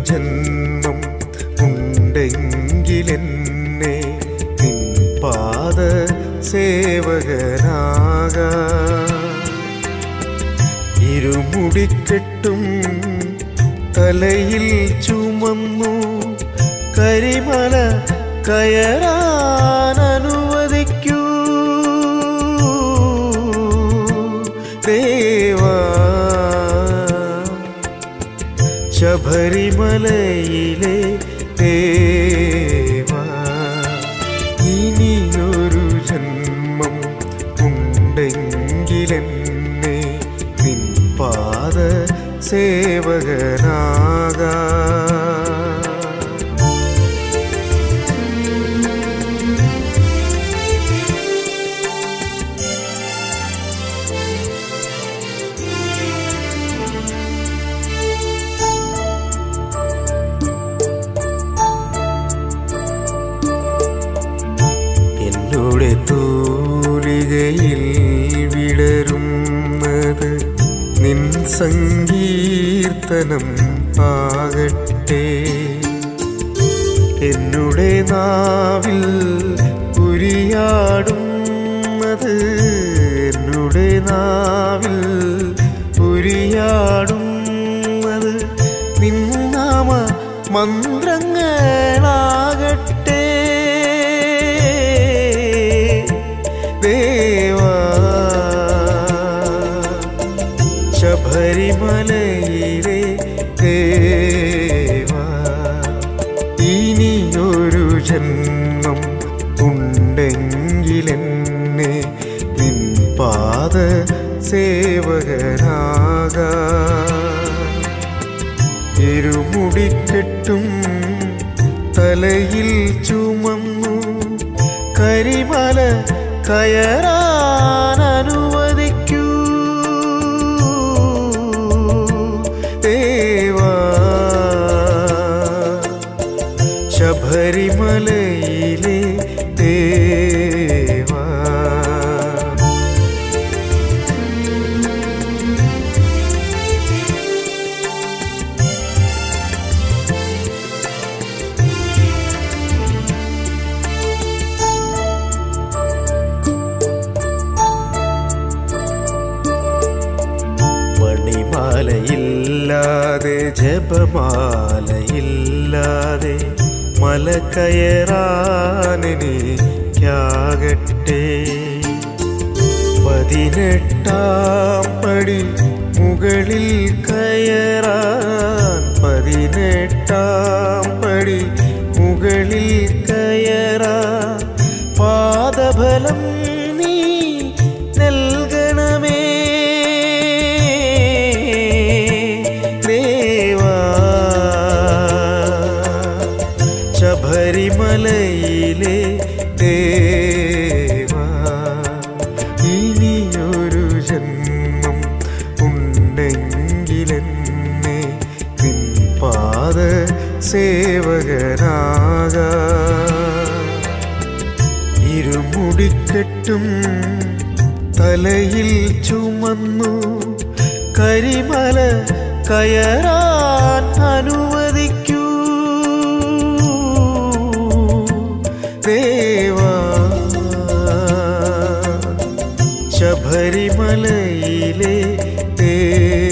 ജന്മം ഉണ്ടെങ്കിലെന്നെ നിൻ പാദ സേവകനാകാ ഇരുമുടിക്കെട്ടും തലയിൽ ചുമന്നു കരിമല കയറാൻ അനുവദിക്കൂ ദേവാ ശബരിമലയിലെ ദേവാ ഇനിയൊരു ജന്മം ഉണ്ടെങ്കിലെന്നെ നിൻ പാദ സേവകനാകാ എന്നോടെ തൂലികയിൽ വിടരുന്നത് നിൻ സങ്കീർത്തനം ആകട്ടെ എന്നുടെ നാവിൽ ഉരിയാടുന്നത് എന്നുടെ നാവിൽ ഉരിയാടുന്നത് നിന്നാമ മന്ത്രങ്ങളാകട്ടെ ദേവാ ശബരിമലയിലെ ദേവാ ഇനിയൊരു ജന്മം ഉണ്ടെങ്കിലെന്നെ നിൻ പാദ സേവകനാകാ ഇരുമുടിക്കെട്ടും തലയിൽ ചുമന്നു കരിമല കയറാൻ അനുവദിക്കൂ ദേവാ ശബരിമലയിലെ ദേവാ മണിമാലയില്ലാതെ ജപമാലയില്ലാതെ മല കയറാനെനിക്കാകട്ടെ പതിനെട്ടാം പടി മുകളിൽ കയറാൻ പതിനെട്ടാം പടി മുകളിൽ കയറാൻ പാദഫലം നീ നൽകണമേ ദേവാ ശബരിമലയിലെ ദേവാ ഇനിയൊരു ജന്മം ഉണ്ടെങ്കിലെന്നെ നിൻ പാദ സേവകനാകാ ഇരുമുടിക്കെട്ടും തലയിൽ ചുമന്നു കരിമല കയറാൻ അനുവദിക്കൂ ദേവാ ശബരിമലയിലെ ദേവാ